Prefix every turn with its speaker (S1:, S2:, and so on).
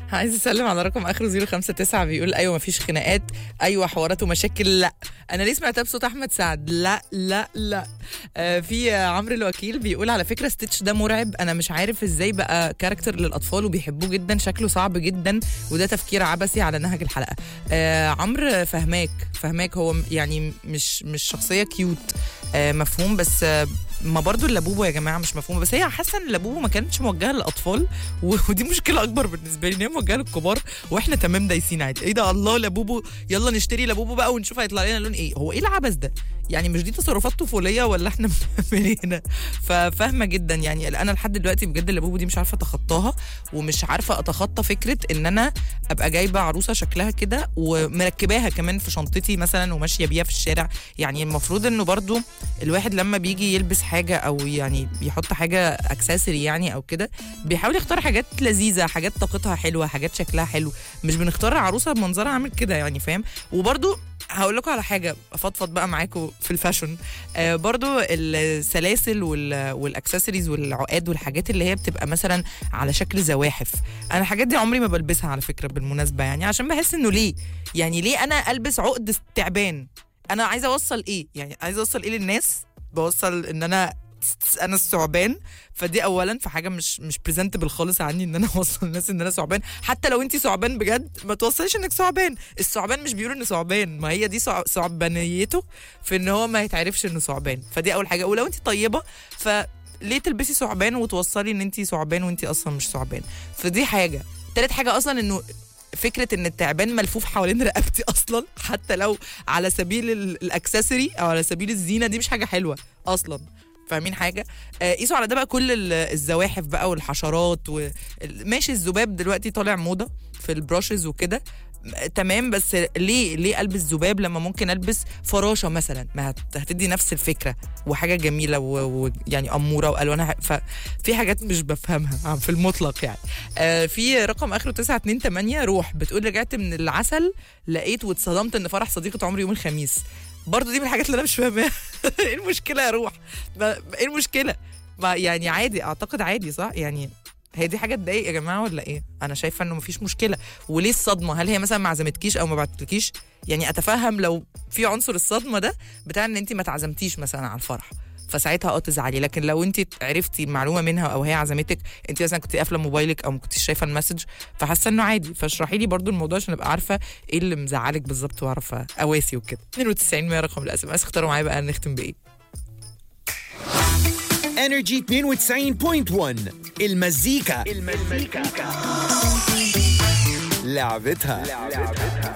S1: عايز اسلم على رقم اخره 059 بيقول ايوه مفيش خناقات ايوه حوارات ومشاكل لا انا ليه سمعتها بصوت احمد سعد لا لا لا آه في آه، عمرو الوكيل بيقول على فكره ستيتش ده مرعب انا مش عارف ازاي بقى كاركتر للاطفال وبيحبوه جدا شكله صعب جدا وده تفكير عبثي على نهج الحلقه آه عمرو فهماك فهماك هو م- يعني مش مش شخصيه كيوت آه مفهوم بس آه ما برضو اللابوبو يا جماعه مش مفهومه بس هي حاسه ان اللابوبو ما كانتش موجهه للاطفال و- ودي مشكله اكبر بالنسبه لي ان هي موجهه للكبار واحنا تمام دايسين عادي ايه ده الله لابوبو يلا نشتري لابوبو بقى ونشوف هيطلع لنا لون ايه هو ايه العبث ده يعني مش دي تصرفات طفوليه ولا احنا بنعمل هنا ففاهمه جدا يعني انا لحد دلوقتي بجد اللابوبو دي مش عارفه اتخطاها ومش عارفه اتخطى فكره ان انا ابقى جايبه عروسه شكلها كده ومركباها كمان في شنطتي مثلا وماشيه بيها في الشارع يعني المفروض انه برضو الواحد لما بيجي يلبس حاجه او يعني يحط حاجه اكسسوري يعني او كده بيحاول يختار حاجات لذيذه حاجات طاقتها حلوه حاجات شكلها حلو مش بنختار عروسه بمنظرها عامل كده يعني فاهم وبرضو هقول لكم على حاجه افضفض بقى معاكم في الفاشن آه برضو السلاسل وال- والاكسسوارز والعقاد والحاجات اللي هي بتبقى مثلا على شكل زواحف انا الحاجات دي عمري ما بلبسها على فكره بالمناسبه يعني عشان بحس انه ليه يعني ليه انا البس عقد تعبان انا عايزه اوصل ايه يعني عايزه اوصل ايه للناس بوصل ان انا انا الثعبان فدي اولا في حاجه مش مش بريزنتبل خالص عني ان انا اوصل للناس ان انا ثعبان حتى لو انت ثعبان بجد ما توصليش انك ثعبان الثعبان مش بيقولوا انه ثعبان ما هي دي ثع- ثعبانيته في ان هو ما يتعرفش انه ثعبان فدي اول حاجه ولو انت طيبه فليه تلبسي ثعبان وتوصلي ان انت ثعبان وانت اصلا مش ثعبان فدي حاجه تالت حاجه اصلا انه فكره ان التعبان ملفوف حوالين رقبتي اصلا حتى لو على سبيل ال- الاكسسوري او على سبيل الزينه دي مش حاجه حلوه اصلا فاهمين حاجه آه، قيسوا على ده بقى كل ال- الزواحف بقى والحشرات و... ماشي الذباب دلوقتي طالع موضه في البراشز وكده م- تمام بس ليه ليه البس ذباب لما ممكن البس فراشه مثلا ما هت- هتدي نفس الفكره وحاجه جميله ويعني اموره والوانها ح- ففي حاجات مش بفهمها عم- في المطلق يعني آه في رقم اخره 928 روح بتقول رجعت من العسل لقيت واتصدمت ان فرح صديقه عمري يوم الخميس برضه دي من الحاجات اللي انا مش فاهماها ايه المشكله يا روح ما ايه المشكله ما يعني عادي اعتقد عادي صح يعني هي دي حاجه تضايق يا جماعه ولا ايه انا شايفه انه مفيش مشكله وليه الصدمه هل هي مثلا ما عزمتكيش او ما بعتلكيش يعني اتفهم لو في عنصر الصدمه ده بتاع ان انت ما تعزمتيش مثلا على الفرح فساعتها اه تزعلي لكن لو انت عرفتي معلومه منها او هي عزمتك انت مثلا كنت قافله موبايلك او ما كنتيش شايفه المسج فحاسه انه عادي فاشرحي لي برضو الموضوع عشان ابقى عارفه ايه اللي مزعلك بالظبط واعرف اواسي وكده 92 100 رقم الاس ام اس اختاروا معايا بقى نختم بايه
S2: انرجي 92.1 المزيكا المزيكا لعبتها